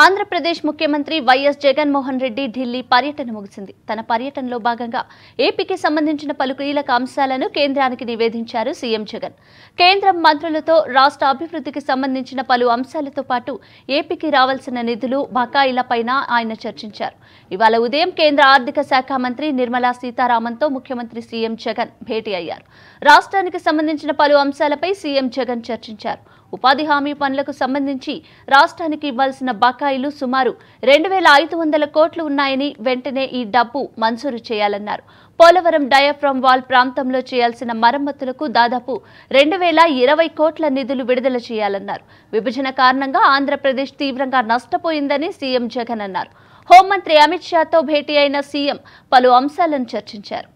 ఆంధ్రప్రదేశ్ ముఖ్యమంత్రి వైఎస్ జగన్మోహన్ రెడ్డి ఢిల్లీ పర్యటన ముగిసింది తన పర్యటనలో భాగంగా ఏపీకి సంబంధించిన పలు కీలక అంశాలను కేంద్రానికి నివేదించారు సీఎం జగన్ కేంద్రం మంత్రులతో రాష్ట్ర అభివృద్ధికి సంబంధించిన పలు అంశాలతో పాటు ఏపీకి రావాల్సిన నిధులు బకాయిలపైన ఆయన చర్చించారు ఇవాళ ఉదయం కేంద్ర ఆర్థిక శాఖ మంత్రి నిర్మలా సీతారామన్తో ముఖ్యమంత్రి సీఎం జగన్ భేటీ అయ్యారు రాష్ట్రానికి సంబంధించిన పలు అంశాలపై సీఎం జగన్ చర్చించారు ఉపాధి హామీ పనులకు సంబంధించి రాష్ట్రానికి ఇవ్వాల్సిన బకాయిలు సుమారు రెండు వేల ఐదు వందల కోట్లు ఉన్నాయని వెంటనే ఈ డబ్బు మంజూరు చేయాలన్నారు పోలవరం డయాఫ్రమ్ వాల్ ప్రాంతంలో చేయాల్సిన మరమ్మతులకు దాదాపు రెండు వేల ఇరవై కోట్ల నిధులు విడుదల చేయాలన్నారు విభజన కారణంగా ఆంధ్రప్రదేశ్ తీవ్రంగా నష్టపోయిందని సీఎం జగన్ అన్నారు హోంమంత్రి అమిత్ షాతో భేటీ అయిన సీఎం పలు అంశాలను చర్చించారు